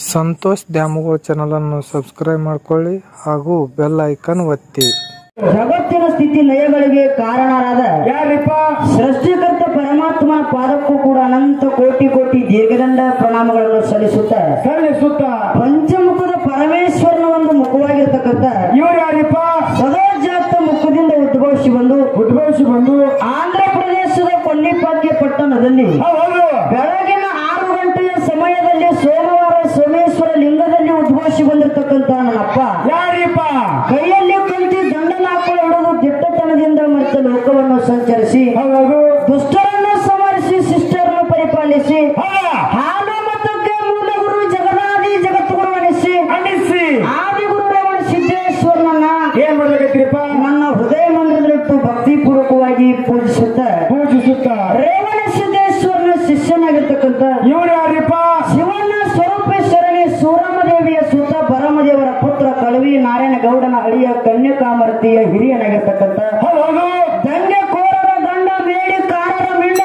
ಸಂತೋಷ್ ದ್ಯಾಮವ್ವ ಚಾನಲನ್ನು ಸಬ್ಸ್ಕ್ರೈಬ್ ಮಾಡ್ಕೊಳ್ಳಿ ಹಾಗೂ ಬೆಲ್ ಐಕನ್ ಒತ್ತಿ ಜಗತ್ತಿನ ಸ್ಥಿತಿ ಲಯಗಳಿಗೆ ಕಾರಣರಾದ ಯಾರಿಪ್ಪ ಸೃಷ್ಟಿಕರ್ತ ಪರಮಾತ್ಮನ ಪಾದಕ್ಕೂ ಕೂಡ ಅನಂತ ಕೋಟಿ ಕೋಟಿ ದೀರ್ಘದಂಡ ಪ್ರಣಾಮಗಳನ್ನು ಸಲ್ಲಿಸುತ್ತ ಸಲ್ಲಿಸುತ್ತ ಪಂಚಮುಖದ ಪರಮೇಶ್ವರನ ಒಂದು ಮುಖವಾಗಿರ್ತಕ್ಕಂಥ ಇವ್ರು ಯಾರಿಪ್ಪ ಸದಾಜಾತ ಮುಖದಿಂದ ಉದ್ಭವಿಸಿ ಬಂದು ಉದ್ಭವಿಸಿ ಬಂದು ಆಂಧ್ರ ಪ್ರದೇಶದ ಕೊಲ್ಲಿಪಾಕ್ಯ ಪಟ್ಟಣದಲ್ಲಿ ಹೌದು ಬೆಳಗಿನ ಆರು ಗಂಟೆಯ ಸಮಯದಲ್ಲಿ ಸೋಮವಾರ ಸೋಮೇಶ್ವರ ಲಿಂಗದಲ್ಲಿ ಉದ್ಭವಿಸಿ ಬಂದಿರತಕ್ಕಂತ ನನ್ನಪ್ಪ ಯಾರಿಪ್ಪ ಕೈಯಲ್ಲಿ ಕಲ್ತಿ ದಂಡನಾಕಲು ಹಿಡಿದು ದಿಟ್ಟತನದಿಂದ ಮತ್ತು ಲೋಕವನ್ನು ಸಂಚರಿಸಿ ಹೌದು ದುಷ್ಟರನ್ನು ಸಂಹರಿಸಿ ಶಿಷ್ಟರನ್ನು ಪರಿಪಾಲಿಸಿ ಹೌದ ಹಾಲು ಮತಕ್ಕೆ ಮೂಲ ಗುರು ಜಗದಾದಿ ಜಗದ್ಗುರು ಅನಿಸಿ ಅನ್ನಿಸಿ ಆದಿಗುರು ರೇವಣ ಸಿದ್ದೇಶ್ವರನನ್ನ ಏನ್ ಮಾಡ್ಬೇಕೈತ್ರಿಪ್ಪ ನನ್ನ ಹೃದಯ ಮಂದಿರದಲ್ಲಿಟ್ಟು ಭಕ್ತಿಪೂರ್ವಕವಾಗಿ ಪೂಜಿಸುತ್ತ ಪೂಜಿಸುತ್ತ ರೇವಣ ಸಿದ್ದೇಶ್ವರನ ಶಿಷ್ಯನಾಗಿರ್ತಕ್ಕಂಥ ಇವ್ರು ಯಾರಿಪ್ಪ ಶಿವನ ಸ್ವರೂಪೇಶ್ವರನೇ ಸೂರಮದೇವಿಯ ಸುತ್ತ ಪರಮದೇವರ ಪುತ್ರ ಕಳವಿ ನಾರಾಯಣ ಗೌಡನ ಅಳಿಯ ಕನ್ಯಕಾಮರತಿಯ ಹಿರಿಯನಾಗಿರ್ತಕ್ಕಂಥ ಹೌದು ದಂಗೆ ಕೋರರ ಗಂಡ ಬೇಡಿ ಕಾರರ ಮಿಂಡ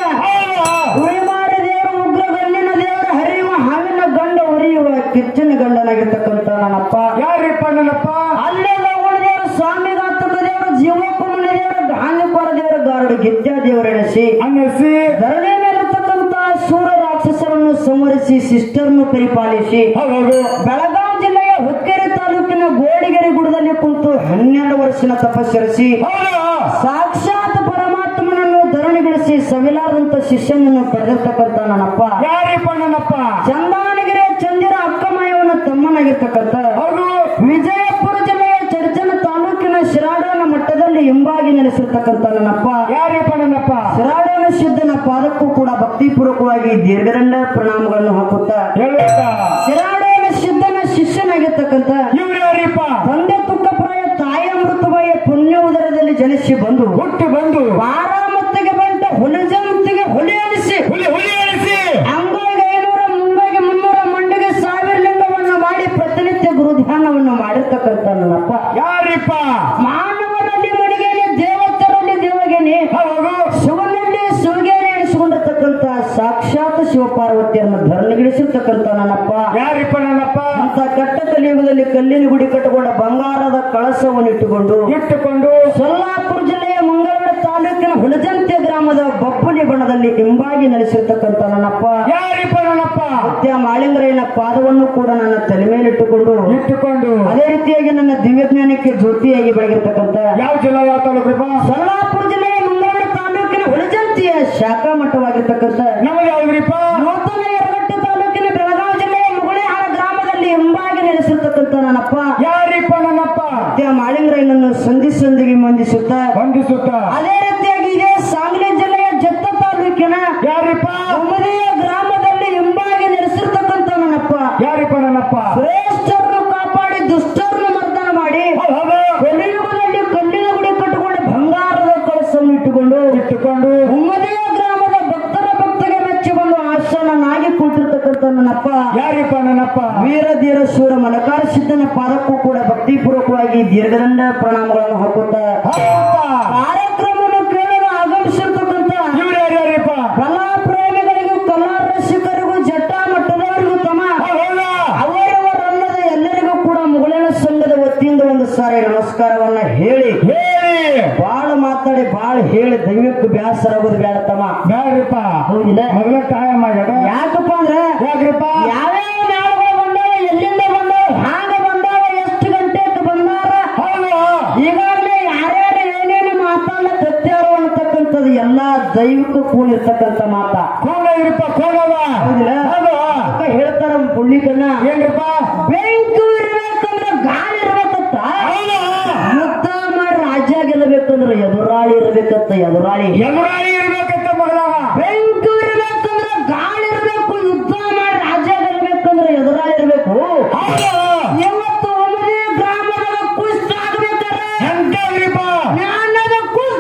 ಉರಿಮಾರ ದೇವರು ಉಗ್ರ ಗಣ್ಯನ ದೇವರ ಹರಿಯುವ ಹಾವಿನ ಗಂಡ ಉರಿಯುವ ಕಿಚ್ಚನ ಗಂಡನಾಗಿರ್ತಕ್ಕಂಥ ನನ್ನಪ್ಪ ಯಾರಿಪ್ಪ ನನ್ನಪ್ಪ ಅಲ್ಲೇ ಲವಣ ದೇವರು ಸ್ವಾಮಿಗಾತಕ ದೇವರು ಜೀವಕುಮಣ ದೇವರು ಗಾಂಧಿಕೋರ ದೇವರು ಗಾರುಡು ಗಿದ್ಯಾ ದೇವರೆಣಿಸಿ ಅನ್ನಿಸಿ ಧರಣಿ ಮೇಲಿರ್ತಕ್ಕಂಥ ಸೂರ ರಾಕ್ಷಸರನ್ನು ಸಂವರಿಸಿ ಸಿಸ್ಟರ್ನು ಪರಿಪಾಲಿಸಿ ಹೌದು ಬೆಳಗಾವಿ ಜಿಲ್ಲೆಯ ಹುಕ್ಕೇರಿ ತಾಲೂಕಿನ ಗೋಡಿಗೆರೆ ಗುಡದಲ್ಲಿ ಕುಂತು ಹನ್ನೆರಡು ವರ್ಷನ ತಪಸ್ಸರಿಸಿ ಹೌದು ಸಾಕ್ಷಾತ್ ಪರಮಾತ್ಮನನ್ನು ಧರಣಿಗೊಳಿಸಿ ಸವಿಲಾದಂತ ಶಿಷ್ಯನನ್ನು ಪಡೆದಿರ್ತಕ್ಕಂಥ ನನ್ನಪ್ಪ ಯಾರಿಪ್ಪ ನನ್ನಪ್ಪ ಚಂದಾನಗಿರಿ ಚಂದಿರ ಅಕ್ಕಮಯವನ ತಮ್ಮನಾಗಿರ್ತಕ್ಕಂಥ ಹೌದು ವಿಜಯಪುರ ಜಿಲ್ಲೆಯ ಚರ್ಚನ ತಾಲೂಕಿನ ಶಿರಾಡೋನ ಮಟ್ಟದಲ್ಲಿ ಹಿಂಬಾಗಿ ನೆಲೆಸಿರ್ತಕ್ಕಂಥ ನನ್ನಪ್ಪ ಯಾರಿಪ್ಪ ನನ್ನಪ್ಪ ಶಿರಾಡೋನ ಸಿದ್ಧನ ಪಾದಕ್ಕೂ ಕೂಡ ಭಕ್ತಿಪೂರ್ವಕವಾಗಿ ದೀರ್ಘದಂಡ ಪ್ರಣಾಮಗಳನ್ನು ಹಾಕುತ್ತಾ ಹೇಳುತ್ತ ಶಿರಾಡೋನ ಸಿದ್ಧನ ಶಿಷ್ಯನಾಗಿರ್ತಕ್ಕಂಥ ಇವ್ರು ಯಾರಿಪ್ಪ ತಂದೆ ತುಕ್ಕಪ್ರಾಯ ತಾಯಿಯ ಮೃತವಾಯ ಪುಣ್ಯ ಉದರದಲ್ಲಿ ಜನಿಸಿ ಬಂದು ಹುಟ್ಟಿ ಬಂದು ಬಾರಾಮತ್ತಿಗೆ ಬಂಟ ಹುಲಿಜಂತಿಗೆ ಹುಲಿ ಅನಿಸಿ ಹುಲಿ ಹುಲಿ ಎಣಿಸಿ ಅಂಗಳಿಗೆ ಐನೂರ ಮುಂಬೈಗೆ ಮುನ್ನೂರ ಮಂಡಿಗೆ ಸಾವಿರ ಲಿಂಗವನ್ನು ಮಾಡಿ ಪ್ರತಿನಿತ್ಯ ಗುರು ಧ್ಯಾನವನ್ನು ಮಾಡಿರ್ತಕ್ಕಂಥ ನನ್ನಪ್ಪ ಯಾರಿಪ್ಪ ಮಾನವರಲ್ಲಿ ಮಡಿಗೆಯಲ್ಲಿ ದೇವತರಲ್ಲಿ ದೇವಗೆನೆ ಹೌದು ಶಿವನಲ್ಲಿ ಶಿವಗೇರಿ ಎಣಿಸಿಕೊಂಡಿರ್ತಕ್ಕಂಥ ಸಾಕ್ಷಾತ್ ಶಿವಪಾರ್ವತಿಯನ್ನು ಧರಣಿಗಿಳಿಸಿರ್ತಕ್ಕಂಥ ನನ್ನಪ್ಪ ಯಾರಿಪ್ಪ ನನ್ನಪ್ಪ ಅಂತ ಕಟ್ಟ ಕಲಿಯುಗದಲ್ಲಿ ಕಲ್ಲಿನ ಗುಡಿ ಕಟ್ಟಿಕೊಂಡ ಬಂಗಾರದ ಕಳಸವನ್ನು ಇಟ್ಟುಕೊಂಡು ಇಟ್ಟುಕೊಂಡು ಸೊಲ್ಲಾಪುರ ಜಿಲ್ಲೆಯ ಮಂಗಳೂರು ತಾಲೂಕಿನ ಹುಲಜಂತೆ ಗ್ರಾಮದ ಬಪ್ಪಲಿ ಬಣದಲ್ಲಿ ಹಿಂಬಾಗಿ ನೆಲೆಸಿರ್ತಕ್ಕಂಥ ನನ್ನಪ್ಪ ಯಾರಿಪ್ಪ ನನ್ನಪ್ಪ ಸತ್ಯ ಮಾಳಿಂಗರಾಯನ ಪಾದವನ್ನು ಕೂಡ ನನ್ನ ತಲೆ ಮೇಲಿಟ್ಟುಕೊಂಡು ಇಟ್ಟುಕೊಂಡು ಅದೇ ರೀತಿಯಾಗಿ ನನ್ನ ದಿವ್ಯಜ್ಞಾನಕ್ಕೆ ಜ್ಯೋತಿಯಾಗಿ ಬೆಳಗಿರ್ತಕ್ಕಂಥ ಯಾವ ಜಿಲ್ಲಾ ಯಾವ ತಾಲೂಕ್ರಿಪ್ಪ ಸೊಲ್ಲಾಪುರ ಜಿಲ್ಲೆಯ ಮಂಗಳೂರು ತಾಲೂಕಿನ ಹುಲಜಂತಿಯ ಶಾಖಾ ಮಠವಾಗಿರ್ತಕ್ಕಂಥ ನಮಗೆ ಯಾವ್ದ್ರಿಪ್ಪ ನೂತನ ಯರಗಟ್ಟಿ ತಾಲೂಕಿನ ಬೆಳಗಾವಿ ಜಿಲ್ಲೆಯ ಮುಗುಳಿಹಾರ ಗ್ರಾಮದಲ್ಲಿ ಹಿಂಬಾಗಿ ನೆಲೆಸಿರ್ತಕ್ಕಂಥ ನನ್ನಪ್ಪ ಯಾರಿಪ್ಪ ನನ್ನಪ್ಪ ಸತ್ಯ ಮಾಳಿಂಗರಾಯನನ್ನು ಸಂಧಿ ಸಂಧಿಗೆ ವಂದಿಸುತ್ತಾ ವಂದಿಸುತ್ತ ಅದೇ ರೀತಿಯಾಗಿ ಇದೇ ಸಾಂಗ್ಲಿ ಜಿಲ್ಲೆಯ ಜತ್ತ ತಾಲೂಕಿನ ಯಾರಿಪ್ಪ ಉಮದಿಯ ಗ್ರಾಮದಲ್ಲಿ ಹಿಂಬಾಗಿ ನೆಲೆಸಿರ್ತಕ್ಕಂಥ ನನ್ನಪ್ಪ ಯಾರಿಪ್ಪ ನನ್ನಪ್ಪ ಶ್ರೇಷ್ಠರನ್ನು ಕಾಪಾಡಿ ದುಷ್ಟರನ್ನು ಮರ್ದನ ಮಾಡಿ ಹೌದು ಕಲಿಯುಗದಲ್ಲಿ ಕಲ್ಲಿನ ಗುಡಿ ಕಟ್ಟಿಕೊಂಡು ಬಂಗಾರದ ಕಳಸವನ್ನು ಇಟ್ಟುಕೊಂಡು ಇಟ್ಟುಕೊಂಡು ಉಮ್ಮದಿಯ ಗ್ರಾಮದ ಭಕ್ತರ ಭಕ್ತಗೆ ಮೆಚ್ಚಿ ಬಂದು ಆಶಾನಾಗಿ ಕೂತಿರ್ತಕ್ಕಂಥ ನನ್ನಪ್ಪ ಯಾರಿಪ್ಪ ನನ್ನಪ್ಪ ವೀರ ಧೀರ ಶೂರ ಮಲಕಾರ ಸಿದ್ಧನ ಪಾದಕ್ಕೂ ಕೂಡ ಭಕ್ತಿಪೂರ್ವಕವಾಗಿ ದೀರ್ಘದಂಡ ಪ್ರಣಾಮಗಳನ್ನು ಹಾಕುತ್ತಾ ಹೌದಪ್ಪ. ಕಾರ್ಯಕ್ರಮವನ್ನು ಕೇಳಲು ಆಗಮಿಸಿರ್ತಕ್ಕಂಥ ಇವ್ರು ಯಾರ್ಯಾರಿಪ್ಪ ಕಲಾ ಪ್ರೇಮಿಗಳಿಗೂ ಕಲಾ ರಸಿಕರಿಗೂ ಜಟ್ಟ ಮಟ್ಟದವರಿಗೂ ತಮ್ಮ ಹೌದಾ ಅವರವರಲ್ಲದ ಎಲ್ಲರಿಗೂ ಕೂಡ ಮುಗಳೇನ ಸಂಘದ ವತಿಯಿಂದ ಒಂದು ಸಾರಿ ನಮಸ್ಕಾರವನ್ನ ಹೇಳಿ ಹೇಳಿ ಬಾಳ ಮಾತಾಡಿ ಬಾಳ ಹೇಳಿ ದೈವಕ್ಕೆ ಬ್ಯಾಸರ ಆಗೋದು ಬೇಡ ತಮ್ಮ ಬ್ಯಾಡ್ರಿಪ್ಪ ಹೌದಿಲ್ಲ ಮೊದಲ ಟೈಮ್ ಆಗ್ಯದ ಯಾಕಪ್ಪ ಅಂದ್ರೆ ಯಾಕ್ರಿಪ್ಪ ಯಾವ್ಯಾವ ನಾಳುಗಳು ಬಂದಾವ ಎಲ್ಲಿಂದ ಬಂದಾವ ಹ್ಯಾಂಗ ಬಂದಾವ ಎಷ್ಟು ಗಂಟೆಗೆ ಬಂದಾರ ಹೌದು ಈಗಾಗಲೇ ಯಾರ್ಯಾರು ಏನೇನು ಮಾತಾಡಕತ್ಯಾರೋ ಅಂತಕ್ಕಂಥದ್ದು ಎಲ್ಲಾ ದೈವಿಕ ಕೂಡಿರ್ತಕ್ಕಂಥ ಮಾತ ಕೋಣ ಇದ್ರಿಪ್ಪ ಕೋಣವ ಹೌದಿಲ್ಲ ಹೌದು ಅಕ್ಕ ಹೇಳ್ತಾರ ಪುಳ್ಳಿಕನ್ನ ಏನ್ರಿಪ್ಪ ಬೆಂಕಿ ಇರ್ಬೇಕಂದ್ರೆ ಗಾಳಿ ಇರ್ಬೇಕಂತ ಹೌದು ಯುದ್ಧ ಮಾಡಿ ರಾಜ್ಯ ಗೆಲ್ಲಬೇಕಂದ್ರೆ ಎದುರಾಳಿ ಇರ್ಬೇಕಂತ ಎದುರಾಳಿ ಎದುರಾಳಿ ಇರ್ಬೇಕಂತ ಮಗಳವ ಬೆಂಕಿ ಇರ್ಬೇಕಂದ್ರೆ ಗಾಳಿ ಇರ್ಬೇಕು ಯುದ್ಧ ಮಾಡಿ ರಾಜ್ಯ ಗೆಲ್ಲಬೇಕಂದ್ರೆ ಎದುರಾಳಿ ಇರ್ಬೇಕು ಹೌದು ಇವತ್ತು ಒಮ್ಮೆ ಗ್ರಾಮದಾಗ ಕುಷ್ಟ ಆಗ್ಬೇಕಾದ್ರೆ ಎಂತವ್ರಿಪ್ಪ ಜ್ಞಾನದ ಕುಷ್ಟ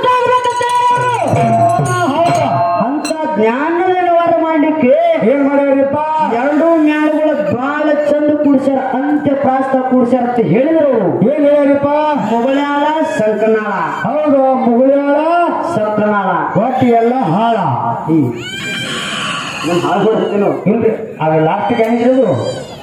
ಹೌದು ಅಂತ ಜ್ಞಾನದ ವ್ಯವಹಾರ ಮಾಡ್ಲಿಕ್ಕೆ ಏನ್ ಮಾಡ್ಯಾರಿಪ್ಪ ಎರಡು ಮ್ಯಾಳುಗಳ ಬಹಳ ಚಂದ ಕೂಡ್ಸ್ಯಾರ ಅಂತ್ಯ ಪ್ರಾಸ್ತ ಕೂಡ್ಸ್ಯಾರ ಅಂತ ಹೇಳಿದ್ರು ಅವ್ರು. ಏನ್ ಹೇಳ್ಯಾರಿಪ್ಪ ಮೊಗಳಾಳ ಸಂಕನಾಳ ಹೌದು ಮುಗುಳ್ಯಾಳ ಸಂಕನಾಳ ಒಟ್ಟು ಎಲ್ಲ ಹಾಳ ಈ ನಾನು ಹಾಳ್ಕೊಡ್ತೀನೋ ಇಲ್ರಿ ಅದ ಲಾಸ್ಟಿಗೆ ಏನಿದ್ರು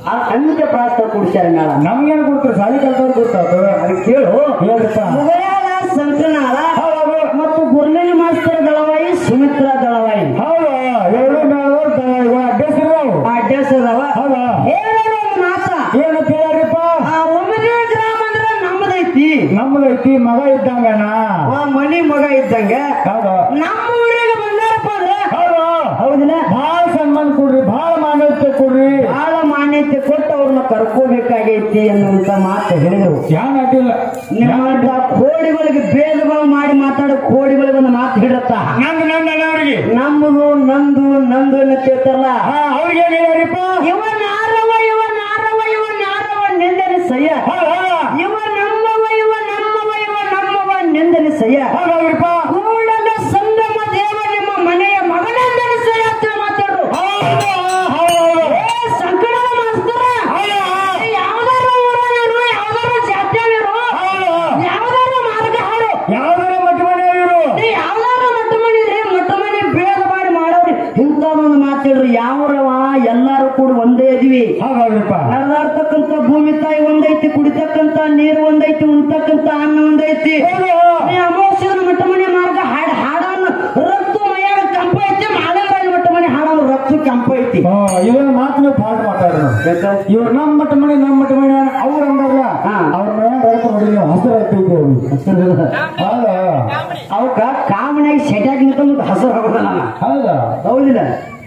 ಆ ಅಂತ್ಯ ಪ್ರಾಸ್ತ ಕುಡಿಸ್ಯಾರ ಮೇಳ ನಮ್ಗೇನು ಕೊಡ್ತಾರೆ ಸಾಲಿ ಕಲ್ತವ್ರು ಗೊತ್ತಾತು ಅದಕ್ಕೆ ಕೇಳು ಹೇಳ್ರಿಪ್ಪ ಮುಗಯಾಳ ಸಂಕನಾಳ ಹೌದು ಮತ್ತು ಗುರ್ಲಿನ ಮಾಸ್ತರ್ ದಳವಾಯಿ ಸುಮಿತ್ರಾ ದಳವಾಯಿ ಹೌದು ಎರಡು ನಾಲ್ವರು ಇವ ಅಡ್ರೆಸ್ ಇದಾವು ಆ ಅಡ್ರೆಸ್ ಅದಾವ ಹೌದಾ ಹೇಳೋದು ಒಂದು ಮಾತ ಏನಂತ ಹೇಳ್ರಿಪ್ಪ ಆ ಒಮ್ಮದೇ ಗ್ರಾಮ ಅಂದ್ರೆ ನಮ್ಮದೈತಿ ನಮ್ದೈತಿ ಮಗ ಇದ್ದಂಗನ ಆ ಮನಿ ಮಗ ಇದ್ದಂಗ ಹೌದು ನಮ್ಮ ಊರಿಗೆ ಬಂದಾರಪ್ಪ ಅಂದ್ರೆ ಹೌದು ಹೌದಿಲ್ಲ ಭಾಳ ಸನ್ಮಾನ ಕೊಡ್ರಿ ಭಾಳ ಮಾನ್ಯತೆ ಕೊಡ್ರಿ ಬಹಳ ಮಾನ್ಯತೆ ಕೊಟ್ಟು ಅವ್ರನ್ನ ಕರ್ಕೋಬೇಕಾಗೈತಿ ಅನ್ನುವಂತ ಮಾತು ಹೇಳಿದ್ರು ಯಾನ್ ಅಡ್ಡಿಲ್ಲ ನಿಮ್ಮಂತ ಕೋಡಿಗಳಿಗೆ ಭೇದಭಾವ ಮಾಡಿ ಮಾತಾಡೋ ಕೋಡಿಗಳಿಗೆ ಒಂದು ಮಾತು ಹಿಡತ್ತ ನಂದು ನಂದು ಅವ್ರಿಗೆ ನಮ್ಮದು ನಂದು ನಂದು ಅನ್ನತ್ತೇತಾರಲ್ಲ ಹಾ ಅವ್ರಿಗೆ ಏನ್ ಹೇಳ್ರಿಪ್ಪ ಇವ ನಾರವ ಇವ ನಾರವ ಇವ ನಾರವ ನಿಂದನೆ ಸಯ್ಯ ಹೌದು ಹೌದು ಇವ ನಮ್ಮವ ಇವ ನಮ್ಮವ ಇವ ನಮ್ಮವ ನಿಂದನೆ ಸಯ್ಯ ಹೌದು ಹೌದ್ರಿಪ್ಪ ಕೂಡಲ ಸಂಗಮ ದೇವ ನಿಮ್ಮ ಮನೆಯ ಮಗನೆಂದನೆ ಸಯ್ಯ ಅಂತ ಮಾತಾಡ್ರು ಹೌದು ಹೌದು ಏ ಸಂಕಟದ ಮಾಸ್ತರ ಹೌದು ಯಾವ್ದಾರ ಊರನೇರು ಯಾವ್ದಾರ ಜಾತ್ಯಾನೇರು ಹೌದು ಯಾವ್ದಾರ ಮಾರ್ಗ ಹಾಡು ಯಾವ್ದಾರ ಮಧ್ಯ ಮನೆ ಇವರು ನೀ ಯಾವ್ದಾರ ಮಟ್ಟ ಮನಿ ರೀ ಮಟ್ಟ ಮನಿ ಭೇದ ಮಾಡಿ ಮಾಡೋರಿ ಇಂಥದೊಂದು ಮಾತಾಡ್ರಿ ಯಾವ್ರವ ಎಲ್ಲಾರು ಕೂಡ ಒಂದೇ ಇದೀವಿ ಹೌದು ಹೌದ್ರಿಪ್ಪ ನಡೆದಾಡ್ತಕ್ಕಂತ ಭೂಮಿ ತಾಯಿ ಒಂದೈತಿ ಕುಡಿತಕ್ಕಂತ ನೀರು ಒಂದೈತಿ ಉಣ್ತಕ್ಕಂತ ಅನ್ನ ಒಂದೈತಿ ಹೌದು ನೀ ಅಮೋಕ್ಷದ ಮಟ್ಟ ಮನಿ ಮಾರ್ಗ ಹಾಡ ಹಾಡನ್ನು ರಕ್ತು ಮೈಯಾಗ ಕಂಪ ಐತಿ ಮಾಳಗಾಯಿ ಮಟ್ಟ ಮನಿ ಹಾಡನ್ನು ರಕ್ತು ಕೆಂಪ ಐತಿ ಹಾ, ಇದೊಂದು ಮಾತು ನೀವು ಪಾಠ ಮಾತಾಡ್ರಿ ಇವ್ರು ನಮ್ಮ ಮಟ್ಟ ಮನೆ ನಮ್ಮ ಮಟ್ಟ ಮನೆ ಅವ್ರು ಅಂದಾರಲ್ಲ ಹಾ. ಅವ್ರ ಮನೆ ರೈತ ನೋಡಿ ನೀವು ಹಸಿರು ಆಗ್ತೈತಿ ಅವ್ರು ಹೌದಾ ಅವಕ್ಕ ಕಾಮನಾಗಿ ಸೆಟ್ಯಾಗಿ ನಿಂತ್ಕೊಂಡು ಹಸರು ಹೋಗೋದಲ್ಲ ಹೌದಾ ಹೌದಿಲ್ಲ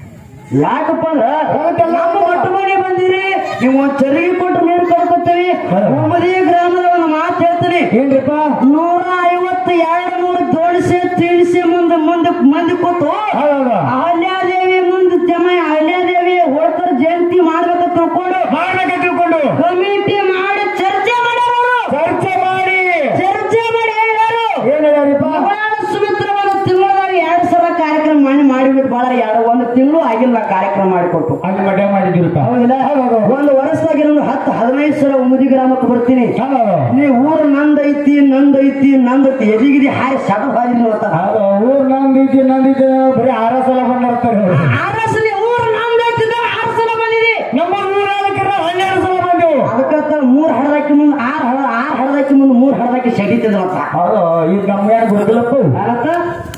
ಯಾಕಪ್ಪ ಅಂದ್ರ ನಮ್ಮ ಮಟ್ಟ ಮನೆ ಬಂದಿರಿ ನೀವು ಒಂದ್ ಚರಿಗೆ ಕೊಟ್ಟು ನೀರು ಕರ್ಕೊತೀವಿ ಉಮ್ಮದಿ ಗ್ರಾಮದ ಒಂದು ಮಾತು ಹೇಳ್ತೀನಿ ಏನ್ರಿಪ್ಪ ನೂರ ಐವತ್ತು ಎರಡು ಮೂರು ಜೋಡಿಸಿ ತಿಳಿಸಿ ಮುಂದೆ ಮುಂದೆ ಮಂದಿ ಕೊಟ್ಟು ಹೌದಾ ಅಹಲ್ಯಾದೇವಿ ಮುಂದೆ ಜಮ ಅಹಲ್ಯಾದೇವಿ ಹೋಳ್ಕರ್ ಜಯಂತಿ ಮಾಡ್ಬೇಕಂತ ತಿಳ್ಕೊಂಡು ಮಾಡ್ಬೇಕ ತಿಳ್ಕೊಂಡು ಕಮಿಟಿ ಮಾಡಿ ಚರ್ಚೆ ಮಾಡ್ಯಾರ ಅವ್ರು. ಚರ್ಚೆ ಮಾಡಿ ಚರ್ಚೆ ಮಾಡಿ ಹೇಳ್ಯಾರು ಏನ್ ಹೇಳ್ಯಾರಿಪ್ಪ ಮಗಳ ಸುಮಿತ್ರ ಒಂದು ತಿಂಗಳದಾಗ ಎರಡು ಸಲ ಕಾರ್ಯಕ್ರಮ ಮಾಡಿ ಮಾಡಿಬಿಟ್ಟು ಬಾಳ ಎರಡು ಒಂದು ತಿಂಗಳು ಆಗಿಲ್ಲ ಕಾರ್ಯಕ್ರಮ ಮಾಡಿಕೊಟ್ಟು ಅಲ್ಲಿ ಮಡ್ಯ ಮಾಡಿದಿರಪ್ಪ ಹೌದಿಲ್ಲ ಹೌದು. ಒಂದು ವರ್ಷದಾಗ ಇನ್ನೊಂದು ಹತ್ತು ಹದಿನೈದು ಸಲ ಉಮದಿ ಗ್ರಾಮಕ್ಕೆ ಬರ್ತೀನಿ ಹೌದು ನೀ ಊರು ನಂದೈತಿ ನಂದೈತಿ ನಂದೈತಿ ಎದಿಗಿರಿ ಹಾರಿ ಸಡ ಹಾದಿಲ್ಲ ಅಂತ ಹೌದು ಊರ್ ನಂದೈತಿ ನಂದೈತಿ ಬರೀ ಆರ ಸಲ ಬಂದಿರ್ತಾರೆ ಆರಸಲಿ ಊರು ನಂದೈತಿ ಆರು ಸಲ ಬಂದಿದಿ ನಮ್ಮ ಊರಾಗ ಹನ್ನೆರಡು ಸಲ ಬಂದೆವು ಅದಕ್ಕಂತ ಮೂರ್ ಹಡದಾಕಿ ಮುಂದೆ ಆರು ಹಡ ಆರು ಹಡದಾಕಿ ಮುಂದೆ ಮೂರ್ ಹಡದಾಕಿ ಸಡಿತಿದ್ರು ಅಂತ ಹೌದು ಈಗ ನಮ್ಗೆ ಗೊತ್ತಿಲ್ಲಪ್ಪ ಅದಕ್ಕ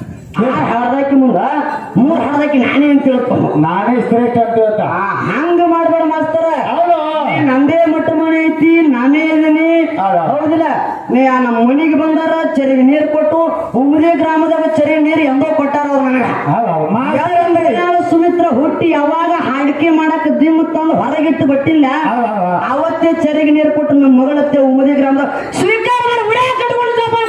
ಆರು ಹಡದಾಕಿ ಮುಂದ ಮೂರ್ ಹಡದಾಕಿ ನಾನೇ ಅಂತ ತಿಳ್ಕೊಂಡು ನಾನೇ ಶ್ರೇಷ್ಠ ಅಂತ ಹೇಳ್ತಾ ಹಂಗ ಮಾಡ್ಬೇಡ ಮಾಸ್ತರ ಹೌದು ಏ, ನಂದೇ ಮಟ್ಟ ಮನೆ ಐತಿ ನಾನೇ ಇದೀನಿ ಹೌದಾ? ಹೌದಿಲ್ಲ ನೀ ಆ ನಮ್ಮ ಮನಿಗೆ ಬಂದಾರ ಚರಿಗೆ ನೀರು ಕೊಟ್ಟು ಉಮ್ಮದಿ ಗ್ರಾಮದಾಗ ಚರಿಗೆ ನೀರು ಎಂದೋ ಕೊಟ್ಟಾರ ಅವ್ರು ನನಗ ಹೌದು ಯಾಕಂದ್ರೆ ನಾನು ಸುಮಿತ್ರ ಹುಟ್ಟಿ ಯಾವಾಗ ಹಾಡಿಕೆ ಮಾಡಕ್ ದಿಮ್ಮ ತಂದು ಹೊರಗಿಟ್ಟು ಬಟ್ಟಿಲ್ಲ ಹೌದು, ಹೌದು. ಅವತ್ತೇ ಚರಿಗೆ ನೀರು ಕೊಟ್ಟು ನಮ್ಮ ಮಗಳತ್ತೆ ಉಮ್ಮದಿ ಗ್ರಾಮದಾಗ ಸ್ವೀಕಾರ ಮಾಡಿ ಉಡೇ ಕಟ್ಕೊಂಡು ಜೋಪಾನ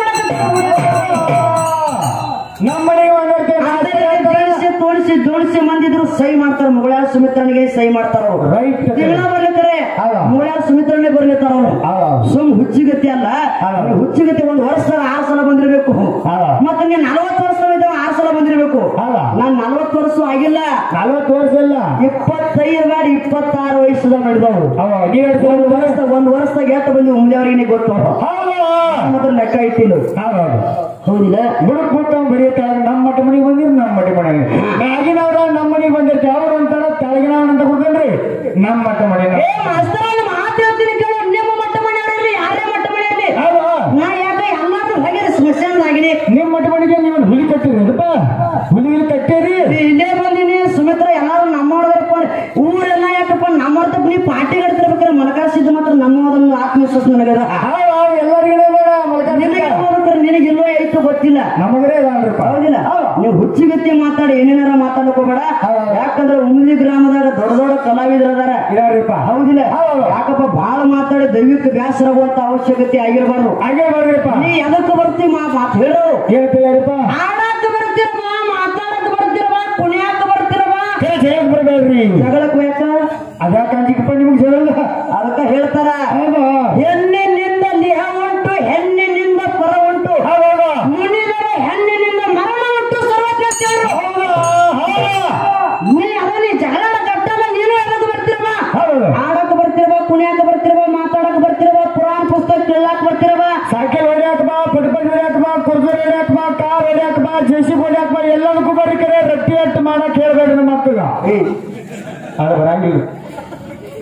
ನಮ್ಮ ಮನೆಗೆ ತೋಣಿಸಿ ತೋಣಿಸಿ ಜೋಡಿಸಿ ಮಂದಿದ್ರು ಸಹಿ ಮಾಡ್ತಾರ ಮುಗಳಾರ ಸುಮಿತ್ರನಿಗೆ ಸಹಿ ಮಾಡ್ತಾರ ಅವ್ರು ರೈಟ್ ತಿಂಗಳ ಬರ್ಲಿದ್ದಾರೆ ಹೌದಾ? ಮುಗಳಾರ ಸುಮಿತ್ರನೇ ಬರ್ಲಿತ್ತಾರ ಅವ್ರು ಹೌದಾ? ಸುಮ್ ಹುಚ್ಚಿಗತಿ ಅಲ್ಲ ಹೌದಾ? ಈ ಹುಚ್ಚಿಗತಿ ಒಂದ್ ವರ್ಷದಾಗ ಆರು ಸಲ ಬಂದಿರ್ಬೇಕು ಹೌದಾ? ಮತ್ತೆ ನೀನ್ ನಲವತ್ತು ವರ್ಷ ಇದ್ದಾವ ಆರು ಸಲ ಬಂದಿರ್ಬೇಕು ಹೌದಾ? ನಾನ್ ನಲವತ್ತು ವರ್ಷ ಆಗಿಲ್ಲ ನಲ್ವತ್ತು ವರ್ಷ ಇಲ್ಲ ಇಪ್ಪತ್ತೈದು ಬೇಡ ಇಪ್ಪತ್ತಾರು ವಯಸ್ಸದಾಗ ನಡೆದವು ಹೌದು ನೀವ್ ಎರಡು ಸಲ ಒಂದ್ ವರ್ಷ ಒಂದ್ ವರ್ಷದಾಗ ಎಷ್ಟು ಬಂದಿ ಮುಂದೆಯವ್ರಿಗೆ ಗೊತ್ತು ಹೌದು ಮತ್ತೆ ಲೆಕ್ಕ ಇಟ್ಟಿಲ್ಲ ಹೌದು ಹೌದಿಲ್ಲ ಬುಡಕ್ ಬಿಟ್ಟು ಬರೀತಾರೆ ನಮ್ಮ ಮಠ ಮನೆಗೆ ಬಂದಿರಿ ನಮ್ಮ ಮಠ ಮನೆಗೆ ಮ್ಯಾಗಿನವ್ರ ನಮ್ಮ ಮನೆಗೆ ಬಂದಿರ್ತೀವಿ ಅವ್ರು ಅಂತಾರ ತೆಳಗಿನವನ್ ಅಂತ ಕೊಡ್ತೇನ್ರಿ ನಮ್ಮ ಮಠ ಮನೆಗೆ ಏ ಮಾಸ್ತರ ಮಾತು ಹೇಳ್ತೀನಿ ಕೇಳು ನಿಮ್ಮ ಮಟ್ಟ ಮನೆಯವರಲ್ಲಿ ಯಾರೇ ಮಟ್ಟ ಮನೆಯಲ್ಲಿ ಹೌದು ನಾ ಯಾಕೆ ಎಲ್ಲಾದ್ರೂ ಹೋಗಿರಿ ಸ್ಮಶಾನದಾಗಿನಿ ನಿಮ್ಮ ಮಠ ಮನೆಗೆ ನೀವು ಹುಲಿ ಕಟ್ಟಿರಿ ಅದಪ್ಪ ಹುಲಿ ಕಟ್ಟೇರಿ ಇಲ್ಲೇ ಬಂದಿನಿ ಸುಮಿತ್ರ ಎಲ್ಲಾರು ನಮ್ಮವ್ರದಪ್ಪ ಊರೆಲ್ಲ ಯಾಕಪ್ಪ ನಮ್ಮವ್ರ ನೀ ಪಾರ್ಟಿ ಕಟ್ತಿರ್ಬೇಕಾರೆ ಮನಕಾಸಿದ್ದು ಮಾತ್ರ ನಮ್ಮವ್ರನ್ನ ಆತ್ಮವಿಶ್ವಾಸ ನನಗದ ಹೌದು ಹೌದು ಎಲ್ಲರಿಗೂ ನಿನಗೆ ಯಾವ್ದಾದ್ರು ನಿನಗೆ ಇಲ್ಲೋ ಐತೋ ಗೊತ್ತಿಲ್ಲ ನಮಗರೇ ಅದಾನ್ರಿಪ್ಪ ಹೌದಿಲ್ಲ ನೀವು ಹುಚ್ಚಿಗತ್ತಿ ಮಾತಾಡಿ ಏನೇನಾರ ಮಾತಾಡಕ್ ಹೋಗ್ಬೇಡ ಹೌದು. ಯಾಕಂದ್ರೆ ಉಮ್ಲಿ ಗ್ರಾಮದಾಗ ದೊಡ್ಡ ದೊಡ್ಡ ಕಲಾವಿದ್ರ ಅದಾರ ಇದಾರ್ರಿಪ್ಪ ಹೌದಿಲ್ಲ ಹೌದು. ಯಾಕಪ್ಪ ಬಹಳ ಮಾತಾಡಿ ದೈವಿಕ ಬೇಸರ ಆಗುವಂತ ಅವಶ್ಯಕತೆ ಆಗಿರಬಾರ್ದು ಹಾಗೆ ಬರ್ರಿಪ್ಪ ನೀ ಎದಕ್ಕೆ ಬರ್ತಿ ಮಾ ಮಾತು ಹೇಳೋರು ಹೇಳ್ತೀಯಾರಿಪ್ಪ ಆಡಾಕ ಬರ್ತಿರವ ಮಾತಾಡಕ್ ಬರ್ತಿರವ ಕುಣಿಯಾಕ ಬರ್ತಿರವ ಕರೆ ಜಗಕ್ ಬರ್ಬೇಡ್ರಿ ಜಗಳಕ್ ಬೇಕ ಅದ್ಯಾಕ ಅಂಜಿಕಪ್ಪ ನಿಮ್ಗೆ ಜಗಳ ಅದಕ್ಕ ಹೇಳ್ತಾರ ಹೌದು ಹೆಣ್ಣಿನಿಂದ ಲಿಹ ಉಂಟು ಹೆಣ್ಣಿನಿಂದ ಪರ ಉಂಟು ಹೌದು ಮುನಿದರೆ ಹೆಣ್ಣಿನಿಂದ ಮರಣ ಉಂಟು ಸರ್ವಜ್ಞರು ಹೌದು ಹೌದು ನೀ ಅದ ನೀ ಜಗಳ ಕಟ್ಟಲ್ಲ ನೀನು ಎದಕ್ ಬರ್ತಿರವ ಹೌದು ಆಡಕ್ ಬರ್ತಿರವ ಕುಣಿಯಾಕ ಬರ್ತಿರವ ಮಾತಾಡಕ್ ಬರ್ತಿರವ ಪುರಾಣ ಪುಸ್ತಕ ಕೇಳಾಕ್ ಬರ್ತಿರವ ಸೈಕಲ್ ಹೊಡ್ಯಾಕ ಬಾ ಪಟ್ಪಟ್ ಹೊಡ್ಯಾಕ ಬಾ ಕುರ್ಜರ್ ಹೊಡ್ಯಾಕ ಬಾ ಕಾರ್ ಹೊಡ್ಯಾಕ ಬಾ ಜೆಸಿ ಹೊಡ್ಯಾಕ ಬಾ ಎಲ್ಲದಕ್ಕೂ ಬರೀ ಕರೆ ರಟ್ಟಿ ಅಟ್ಟು ಮಾಡಕ್ ಹೇಳ್ಬೇಡ್ರಿ ನಮ್ಮ ಮಕ್ಕಳ ಅದು ಬರಂಗಿಲ್ಲ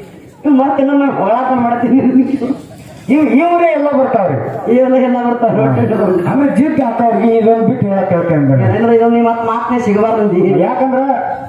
ಮತ್ತೆ ನಾನು ಹೋರಾಟ ಮಾಡ್ತೀನಿ ಇವ್ ಇವರೇ ಎಲ್ಲ ಬರ್ತಾವ್ರಿ ಇವೆಲ್ಲ ಎಲ್ಲ ಬರ್ತಾವೆ ಆಮೇಲೆ ಜಿದ್ ಹಾಕವ್ರಿಗೆ ಇದೊಂದು ಬಿಟ್ಟು ಹೇಳಕ್ ಹೇಳ್ತೇನೆ ಏನಾದ್ರೆ ಇದೊಂದು ಮತ್ತೆ ಮಾತನೇ ಸಿಗಬಾರ್ದು ಯಾಕಂದ್ರ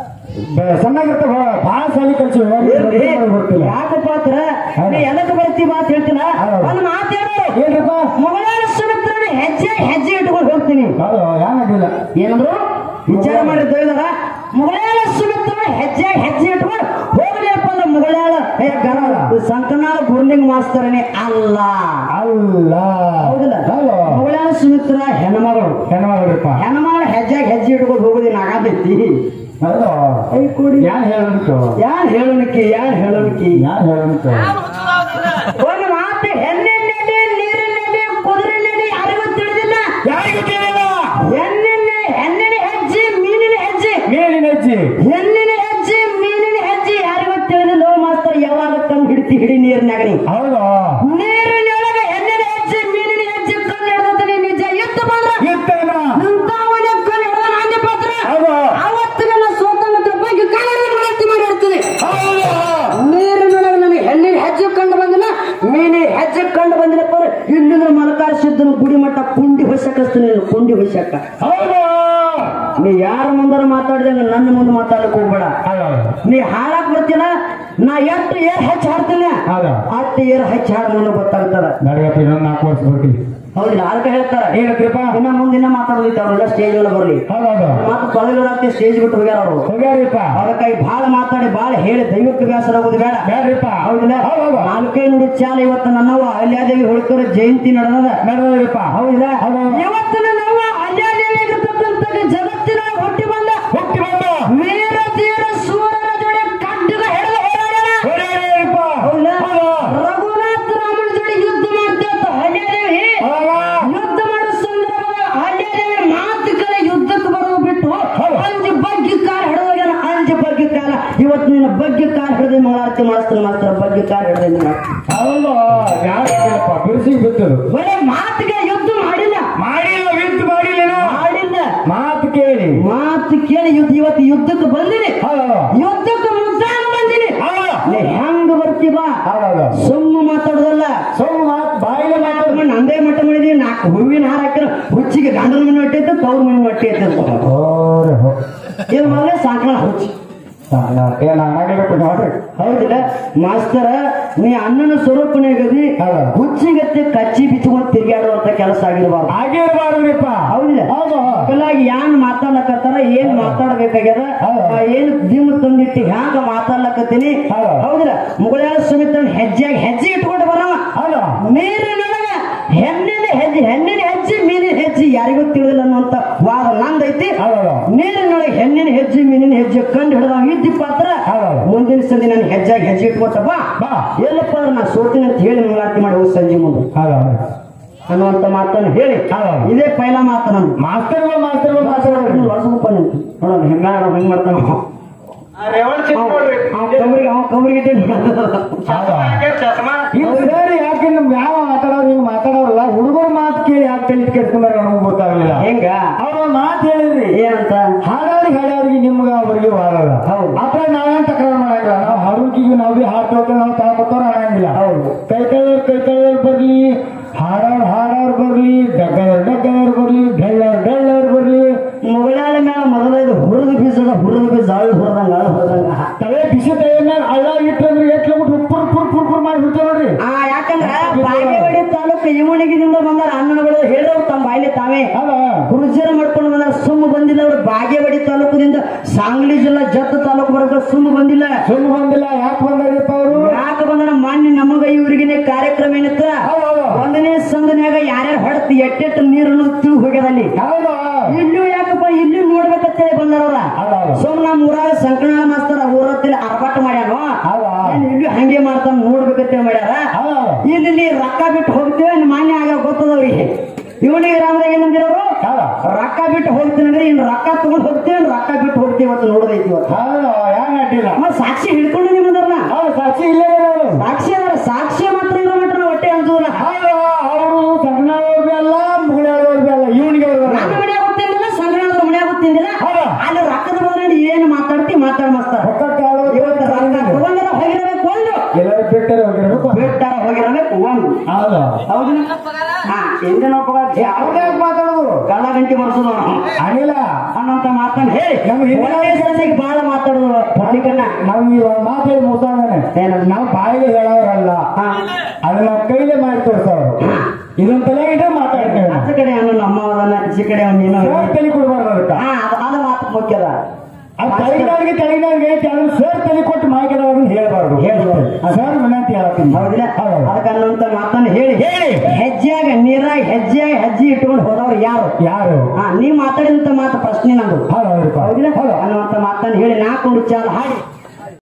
ಬ- ಸಣ್ಣಗಿರ್ತ ಭಾಳ ಸಾಲಿ ಕಲ್ಸಿ ಬರ್ತಿಲ್ಲ ಯಾಕಪ್ಪ ಅಂದ್ರ ನೀ ಎದಕ್ಕೆ ಬರ್ತಿ ಮಾತು ಹೇಳ್ತೀನ ಹೌದು. ಒಂದು ಮಾತು ಹೇಳು ಏನ್ರಪ್ಪ ಮೊಘಲಾಯ ಸುಮಿತ್ರನ ಹೆಜ್ಜೆ ಹೆಜ್ಜೆ ಇಟ್ಕೊಂಡು ಹೋಗ್ತೀನಿ ಅದು ಯಾನಾಗಿಲ್ಲ ಏನಂದ್ರು ವಿಚಾರ ಮಾಡಿ ತಿಳಿದಾರ ಮುಗಳಾಳ ಸುಮಿತ್ರನ ಹೆಜ್ಜೆ ಹೆಜ್ಜೆ ಇಟ್ಕೊಂಡು ಹೋಗ್ಲಿಯಪ್ಪ ಅಂದ್ರೆ ಮುಗಳಾಳ ಏ ಗರ ಸಂಕನಾಳ ಗುರ್ಲಿಂಗ್ ಮಾಸ್ತರನೇ ಅಲ್ಲ ಅಲ್ಲ ಹೌದಿಲ್ಲ ಹೌದು ಮುಗಳಾಳ ಸುಮಿತ್ರ ಹೆಣ್ಮಗಳು ಹೆಣ್ಮಗ್ರಿಪ್ಪ ಹೆಣ್ಮಗಳ ಹೆಜ್ಜೆ ಹೆಜ್ಜೆ ಇಟ್ಕೊಂಡು ಹೋಗೋದಿನ ಆಗತೈತಿ ಹೌದು ಐ ಕೊಡಿ ಯಾನ್ ಹೇಳೋದಕ್ಕೆ ಯಾನ್ ಹೇಳೋಣಕ್ಕೆ ಯಾನ್ ಹೇಳೋಣಕ್ಕೆ ಯಾನ್ ಹೇಳೋದಕ್ಕೆ ಒಂದು ಮಾತು ಹೆಣ್ಣಿನ ನಡಿ ನೀರಿನ ನಡಿ ಕುದುರೆ ನಡಿ ಯಾರಿಗೂ ತಿಳಿದಿಲ್ಲ ಯಾರಿಗೂ ತಿಳಿಲ್ಲ ಹೆಣ್ಣಿನ ಹೆಣ್ಣಿನ ಹೆಜ್ಜೆ ಮೀನಿನ ಹೆಜ್ಜೆ ಮೇಲಿನ ಅಜ್ಜಿ ಹೆಣ್ಣಿನ ಹೆಜ್ಜೆ ಮೀನಿನ ಹೆಜ್ಜೆ ಯಾರಿಗೂ ತಿಳಿದಿಲ್ಲ ಮಾಸ್ತರ್ ಯಾವಾಗ ಕಂಡು ಹಿಡಿತಿ ಹಿಡಿ ನೀರಿನಾಗ ನೀ ಹೌದು ನೀರಿನೊಳಗೆ ಹೆಣ್ಣಿನ ಹೆಜ್ಜೆ ಮೀನಿನ ಹೆಜ್ಜೆ ಕಂಡು ಹಿಡಿದ್ರೆ ನಿಜ ಎತ್ತು ಬಂದ್ರ ಇರ್ತೇನ ನಿಂತಾವನೆ ಕಂಡು ಹಿಡಿದ ನಾಂದಿ ಪಾತ್ರ ಹೌದು ಅವತ್ತಿಗೆಲ್ಲ ಸ್ವತಂತ್ರ ಬಗ್ಗೆ ಕಾಲದಲ್ಲಿ ವ್ಯಕ್ತಿ ಮಾಡಿರ್ತದೆ ಹೌದು ನೀರಿನೊಳಗೆ ನನಗೆ ಹೆಣ್ಣಿನ ಹೆಜ್ಜೆ ಕಂಡು ಬಂದಿಲ್ಲ ಮೀನಿನ ಹೆಜ್ಜೆ ಕಂಡು ಬಂದಿಲ್ಲಪ್ಪ ಅಂದ್ರೆ ಇಲ್ಲಿಂದ ಮಲಕಾರ ಸಿದ್ದನ ಗುಡಿ ಮಟ್ಟ ಕುಂಡಿ ಹೊಸಕಸ್ತೀನಿ ಕುಂಡಿ ಹೊಸಕ್ಕ ಹೌದು ನೀ ಯಾರ ಮುಂದಾರ ಮಾತಾಡಿದಂಗ ನನ್ನ ಮುಂದೆ ಮಾತಾಡಕ್ ಹೋಗ್ಬೇಡ ಹೌದು ನೀ ಹಾಡಕ್ ಬರ್ತಿಲ್ಲ ನಾ ಎಷ್ಟು ಏರ್ ಹಚ್ಚಿ ಹಾಡ್ತೀನಿ ಹೌದು ಅಷ್ಟು ಏರ್ ಹಚ್ಚಿ ಹಾಡ್ ನನಗೆ ಗೊತ್ತಾಗ್ತದ ನಡಿಯಪ್ಪ ಇನ್ನೊಂದು ನಾಲ್ಕು ವರ್ಷ ಬರ್ತೀವಿ ಹೌದಿಲ್ಲ ಅದಕ್ಕೆ ಹೇಳ್ತಾರ ಏನಂತೀರಪ್ಪ ಇನ್ನ ಮುಂದಿನ ಮಾತಾಡೋದಿತ್ತು ಅವ್ರೆಲ್ಲ ಸ್ಟೇಜ್ ಮೇಲೆ ಬರ್ಲಿ ಹೌದೌದು ಮಾತು ತೊಳೆದಿರತ್ತೆ ಸ್ಟೇಜ್ ಬಿಟ್ಟು ಹೋಗ್ಯಾರ ಅವರು ಹೋಗ್ಯಾರಿಪ್ಪ ಅದಕ್ಕಾಗಿ ಬಹಳ ಮಾತಾಡಿ ಬಹಳ ಹೇಳಿ ದೈವಕ್ಕೆ ಬೇಸರ ಆಗೋದು ಬೇಡ ಬೇಡ್ರಿಪ್ಪ ಹೌದಿಲ್ಲ ಹೌದೌದು ನಾಲ್ಕೈ ನುಡಿ ಚಾಲ ಇವತ್ತು ನನ್ನವ್ವ ಅಲ್ಯಾದೇವಿ ಹೋಳ್ಕರ ಜಯಂತಿ ನಡೆದದ ನಡೆದ್ರಿಪ್ಪ ಹೌದಿಲ್ಲ ಹೌದು. ಇವತ್ತು ನನ್ನವ್ವ ಅಲ್ಯಾದೇವಿ ಇರ್ತಕ್ಕಂಥ ಜಗತ್ತಿನ ಹುಟ್ಟಿ ಬಂದ ಹುಟ್ಟಿ ಬಂದ ವೀರ ಧೀರ ಸೂರರ ಜೋಡಿ ಕಡ್ಡಗ ಹಿಡಿದು ಹೋರಾಡೋಣ ಹೋಗ್ಯಾರಿಪ್ಪ ಹೌದಾ? ಹೌದು ರಘುನಾಥ ರಾಮನ ಜೋಡಿ ಯುದ್ಧ ಮಾಡ್ತೇವೆ ಅಲ್ಯಾದೇವಿ ಹೌದಾ? ಯುದ್ಧ ಮಾಡೋ ಸಂದರ್ಭ ಅಲ್ಯಾದೇವಿ ಮಾತು ಕಡೆ ಯುದ್ಧಕ್ಕೆ ಬರೋದು ಬಿಟ್ಟು ಹೌದು. ಅಂಜು ಬಗ್ಗೆ ಕಾಲ ಹಿಡಿದೋಗ್ಯಾನ ಅಂಜು ಬಗ್ಗೆ ಕಾಲ ಇವತ್ತು ನಿನ್ನ ಬಗ್ಗೆ ಕಾಲ ಹಿಡಿದು ಮಂಗಳಾರತಿ ಮಾಡಿಸ್ತಾನೆ ಮಾಸ್ತರ ಬಗ್ಗೆ ಕಾಲ ಹಿಡಿದು ನೀನು ಹೌದು ಯಾರಪ್ಪ ಬಿರುಸಿಗೆ ಬಿತ್ತದು ಬರೇ ಮಾತಿಗೆ ಯುದ್ಧ ಮಾಡಿಲ್ಲ ಮಾಡಿಲ್ಲ ವಿತ್ ಮಾಡಿಲ್ಲ ಮಾಡಿಲ್ಲ ಮಾತು ಕೇಳಿ ಮಾತು ಕೇಳಿ ಯುದ್ಧ ಇವತ್ತು ಯುದ್ಧಕ್ಕೆ ಬಂದಿನಿ ಹೌದು ಯುದ್ಧಕ್ಕೆ ಮುದ್ದಾನ ಬಂದಿನಿ ಹೌದು ನೀ ಹೆಂಗ್ ಬರ್ತಿ ಬಾ ಹೌದು ಸುಮ್ಮ ಮಾತಾಡೋದಲ್ಲ ಸ್ವಲ್ಪ ಮಾತು ಬಾಯಿಲೆ ಮಾತು ಮಣ್ಣು ನಂದೇ ಮಟ್ಟ ಮಾಡಿದೀವಿ ನಾಲ್ಕು ಹೂವಿನ ಹಾರ ಹಾಕಿರ ಹುಚ್ಚಿಗೆ ಗಂಡನ ಮನೆ ಹೊಟ್ಟೆ ತವ್ರ ಮನೆ ಹೊಟ್ಟೆ ಐತೆ ಓರೆ ಹೋ ಇದು ಮೊದಲೇ ಸಾಕಣ ಹುಚ್ಚಿ ಏನ ಆಗಬೇಕು ನೋಡ್ರಿ ಹೌದಿಲ್ಲ ಮಾಸ್ತರ ನೀ ಅಣ್ಣನ ಸ್ವರೂಪನೇ ಗದಿ ಹೌದು. ಹುಚ್ಚಿಗತ್ತೆ ಕಚ್ಚಿ ಬಿಚ್ಚಿಕೊಂಡು ತಿರುಗಾಡುವಂತ ಕೆಲಸ ಆಗಿರಬಾರ್ದು ಆಗಿರ್ಬಾರ್ದ್ರಿಪ್ಪ ಹೌದಿಲ್ಲ ಹೌದು ಹಾಗಾಗಿ ಯಾನ್ ಮಾತಾಡ್ಲಕತ್ತಾರ ಏನ್ ಮಾತಾಡ್ಬೇಕಾಗ್ಯದ ಹೌದು. ಆ ಏನ್ ದಿಮ್ ತಂದಿಟ್ಟು ಹ್ಯಾಂಗ ಮಾತಾಡ್ಲಕತ್ತೀನಿ ಹೌದು. ಹೌದಿಲ್ಲ ಮುಗಳಾಳ ಸುಮಿತ್ರನ್ ಹೆಜ್ಜೆಯಾಗಿ ಹೆಜ್ಜೆ ಇಟ್ಕೊಂಡು ಬರವ ಹೌದು ನೀರಿನೊಳಗ ಹೆಣ್ಣಿನ ಹೆಜ್ಜೆ ಹೆಣ್ಣಿನ ಹೆಜ್ಜೆ ಮೀನಿನ ಹೆಜ್ಜೆ ಯಾರಿಗೂ ತಿಳಿದಿಲ್ಲ ಅನ್ನುವಂತ ವಾದ ನಂದೈತಿ ಹೌದು ನೀರಿನೊಳಗೆ ಹೆಣ್ಣಿನ ಹೆಜ್ಜೆ ಮೀನಿನ ಹೆಜ್ಜೆ ಕಂಡು ಹಿಡಿದ ಇದ್ದಿ ಪಾತ್ರ ಹೌದು. ಮುಂದಿನ ಸಂಜೆ ನಾನು ಹೆಜ್ಜೆಯಾಗಿ ಹೆಜ್ಜೆ ಇಟ್ಕೊತ ಬಾ ಬಾ. ಎಲ್ಲಪ್ಪ ಅಂದ್ರೆ ನಾ ಸೋತಿನಿ ಅಂತ ಹೇಳಿ ಮಂಗಳಾರತಿ ಮಾಡಿ ಹೋಗಿ ಸಂಜೆ ಮುಂದೆ ಹೌದು ಅನ್ನುವಂತ ಮಾತನ್ನು ಹೇಳಿ ಹೌದು. ಇದೇ ಪೈಲ ಮಾತು ನಂದು ಮಾಸ್ತರ್ಗಳು ಮಾಸ್ತರ್ಗಳು ಮಾಸ್ತರ್ಗಳು ವರ್ಷಗಪ್ಪ ನಿಂತು ನೋಡೋಣ ಹೆಂಗ ಹೆಂಗ್ ಮಾಡ್ತಾನ ಕಬರಿಗೆ ಅವ ಕಬರಿಗೆ ಇದು ಸರಿ ಯಾಕೆ ನಮ್ಗೆ ಯಾವ ಮಾತಾಡೋರು ಹಿಂಗ್ ಮಾತಾಡೋರಲ್ಲ ಹುಡುಗರು ಮಾತು ಕೇಳಿ ಯಾಕೆ ತಲೆ ಕೆಡ್ಕೊಂಡಾರ ನಮಗೆ ಗೊತ್ತಾಗಲಿಲ್ಲ ಹೆಂಗ ಅವ್ರು ಒಂದ್ ಮಾತು ಹೇಳಿದ್ರಿ ಏನಂತ ಹಾಡೋರಿಗೆ ಹಾಡೋರಿಗೆ ನಿಮ್ಗೆ ಅವ್ರಿಗೆ ವಾದಲ್ಲ ಹೌದು. ಅಪ್ಪ ನಾವೇನ್ ತಕರಾರು ಮಾಡಂಗಿಲ್ಲ ನಾವು ಹಾಡೋಕಿಗೆ ನಾವು ಬಿ ಹಾಡ್ತೇವೆ ನಾವು ತಾಳ್ಕೊತಾರ ಹಾಡಂಗಿಲ್ಲ ಹೌದು. ಕೈ ಕೈಯವ್ರು ಕೈ ಕೈಯವ್ರು ಬರ್ಲಿ ಹಾಡೋರ್ ಹಾಡೋರ್ ಬರ್ಲಿ ಡಗ್ಗದವ್ರು ಡಗ್ಗದವ್ರು ಬರ್ಲಿ ಢಳ್ಳವ್ರು ಢಳ್ಳವ್ರು ಬರ್ಲಿ ಮುಗಳಾಳ ಮ್ಯಾಲ ಮೊದಲೈದು ಹುರಿದ ಬೀಜದ ಹುರಿದ ಬೀಜ ಅಳ್ಳು ಹುರಿದಂಗ ಅಳ್ಳು ಹುರಿದಂಗ ತಲೆ ಬಿಸಿ ತಲೆ ಮೇಲೆ ಹಳ್ಳ ಇಟ್ಟಂದ್ರೆ ಎಟ್ಲ ಬಿಟ್ಟು ಪುರ್ ಪುರ್ ಪುರ್ ಪುರ್ ಮಾಡಿ ಬಿಡ್ತೇವೆ ನೋಡ್ರಿ ಆ ಯಾಕಂದ್ರ ಬಾಗೇವಾಡಿ ತಾಲೂಕು ಇವಣಿಗಿದಿಂದ ಬಂದಾರ ಅಣ್ಣನಗಳು ಹೇಳಿದ್ರು ತಮ್ಮ ಬಾಯಿಲೆ ತಾವೇ ಅದ ಕುರುಜರ ಮಾಡ್ಕೊಂಡು ಬಂದಾರ ಸುಮ್ಮ ಬಂದಿಲ್ಲ ಅವ್ರು ಬಾಗೇವಾಡಿ ತಾಲೂಕದಿಂದ ಸಾಂಗ್ಲಿ ಜಿಲ್ಲಾ ಜತ್ ತಾಲೂಕು ಬರೋದು ಸುಮ್ಮ ಬಂದಿಲ್ಲ ಸುಳ್ಳು ಬಂದಿಲ್ಲ ಯಾಕೆ ಬಂದಾರಪ್ಪ ಅವರು ಯಾಕೆ ಬಂದ್ರ ಮಾನ್ಯ ನಮಗ ಇವ್ರಿಗೆ ಕಾರ್ಯಕ್ರಮ ಏನತ್ತ ಹೌದು ಒಂದನೇ ಸಂದನ್ಯಾಗ ಯಾರ್ಯಾರು ಹೊಡ್ತಿ ಎಟ್ಟೆಟ್ಟು ನೀರನ್ನು ತಿಳಿ ಹೋಗ್ಯದಲ್ಲಿ ಹೌದು ಇಲ್ಲೂ ಯಾಕಪ್ಪ ಇಲ್ಲೂ ನೋಡ್ಬೇಕಂತೇಳಿ ಬಂದಾರವ್ರ ಹೌದು ಸುಮ್ ನಮ್ಮ ಊರಾಗ ಸಂಕಣ ಮಾಸ್ತರ ಊರತ್ತಲ್ಲಿ ಅರ್ಬಾಟ ಮಾಡ್ಯಾನೋ ಹೌದು ಏನ್ ಇಲ್ಲೂ ಹಂಗೆ ಮಾಡ್ತಾನ ನೋಡ್ಬೇಕಂತೇಳಿ ಮಾಡ್ಯಾರ ಹೌದು ಇಲ್ಲಿ ನೀ ರೊಕ್ಕ ಬಿಟ್ಟು ಹೋಗ್ತೇವೆ ನಿಮ್ ಮಾನ್ಯ ಆಗ ಗೊತ್ತದವ್ರಿಗೆ ಇವನಿಗೆ ರಾಮದಾಗ ಏನಂದಿರೋರು ಹೌದು ರೊಕ್ಕ ಬಿಟ್ಟು ಹೋಗ್ತೀನಿ ಅಂದ್ರೆ ಇನ್ ರೊಕ್ಕ ತಗೊಂಡ್ ಹೋಗ್ತೇವೆ ರೊಕ್ಕ ಬಿಟ್ಟು ಹೋಗ್ತೀವಿ ಇವತ್ತು ನೋಡೋದೈತಿ ಇವತ್ತು ಹೌದು ಹೆಂಗ್ ಅಡ್ಡಿಲ್ಲ ಮತ್ತೆ ಸಾಕ್ಷಿ ಹಿಡ್ಕೊಂಡು ನಿಮ್ಮದಲ್ಲ ಹೌದು ಸಾಕ್ಷಿ ಇಲ್ಲೇ ಅವರು ಸಾಕ್ಷಿ ಅದರ ಸಾಕ್ಷಿ ಮಾತ್ರ ಇರೋ ಮಟ್ಟ ನಾವು ಹೊಟ್ಟೆ ಅನ್ಸೋದಿಲ್ಲ ಹೌದು ಅವರು ಸಣ್ಣವ್ರಿಗೆ ಅಲ್ಲ ಮುಗಳವ್ರಿಗೆ ಅಲ್ಲ ಇವನಿಗೆ ನನ್ನ ಮನ್ಯಾಗ ಗೊತ್ತಿಲ್ಲ ಸಂಗ್ರಹದ ಮನ್ಯಾಗ ಗೊತ್ತಿಲ್ಲ ಹೌದು. ಅಲ್ಲಿ ರೊಕ್ಕದ ಬಂದ್ರೆ ಏನು ಮಾತಾಡ್ತಿ ಮಾತಾಡ್ ಮಸ್ತಾರ ಇವತ್ತು ರೊಕ್ಕ ತಗೊಂಡ್ರೆ ಹೋಗಿರಬೇಕು ಒಂದು ಎಲ್ಲರೂ ಬಿಟ್ಟರೆ ಹೋಗಿರ್ಬೇಕು ಬಿಟ್ಟಾರ ಹೋಗಿರಬೇಕು ಒಂದು ಹೌದು ಹೌದು ಹಾ ಎಂದಿನ ಅವ್ರೇ ಮಾತಾಡೋದು ಗಳ್ಳ ಗಂಟೆ ಬರ್ಸೋದು ಅನಿಲ ಅನ್ನಂತ ಮಾತನ್ನ ಹೇಳಿ ನಮ್ಮ ಹಿಂದಿನ ಒಳ್ಳೆಯ ಜನರಿಗೆ ಬಹಳ ಮಾತಾಡೋದು ಪಬ್ಲಿಕನ್ನ ನಾವು ಈ ಮಾತಾಡಿ ಮುಗಿಸೋದಾನೆ ಏನಂತ? ನಾವು ಬಾಯಿಗೆ ಹೇಳೋರಲ್ಲ ಹಾ ಅದನ್ನ ನಾವು ಕೈಲೇ ಮಾಡಿ ತೋರಿಸೋರು ಇದೊಂದು ತಲೆಗಿಟ್ಟರೆ ಮಾತಾಡ್ತೇವೆ ಆಚೆ ಕಡೆ ಅವನು ನಮ್ಮವರನ್ನ ಈಚೆ ಕಡೆ ಅವನು ನೀನು ಸರ್ ತಲೆ ಕೊಡಬಾರ್ದು ಅದಕ್ಕೆ ಹಾ ಅದು ಅದು ಮಾತು ಮುಖ್ಯದ ಅದು ತೆಳಗಿನವ್ರಿಗೆ ತೆಳಗಿನವ್ರಿಗೆ ಐತಿ ಅದನ್ನ ಸರ್ ತಲೆ ಕೊಟ್ಟು ಮಾಯ್ಕೆದವ್ರನ್ನ ಹೇಳ್ಬಾರ್ದು ಹೇಳ್ಬಾರ್ದು. ಸರ್ ವಿನಂತಿ ಹೇಳತ್ತೀನಿ ಹೌದಿಲ್ಲ ಹೌದು. ಅದಕ್ಕೆ ಅನ್ನುವಂತ ಮಾತನ್ನ ಹೇಳಿ ಹೇಳಿ ಹೆಜ್ಜೆಯಾಗ ನೀರಾಗ ಹೆಜ್ಜೆಯಾಗ ಹೆಜ್ಜೆ ಇಟ್ಕೊಂಡು ಹೋದವ್ರು ಯಾರು ಯಾರು ಹಾ ನೀವ್ ಮಾತಾಡಿದಂತ ಮಾತು ಪ್ರಶ್ನೆ ನಂದು ಹೌದು ಹೌದು ಹೌದಿಲ್ಲ ಹೌದು ಅನ್ನುವಂತ ಮಾತನ್ನ ಹೇಳಿ ನಾಲ್ಕು ಚಾಲ ಹಾಡಿ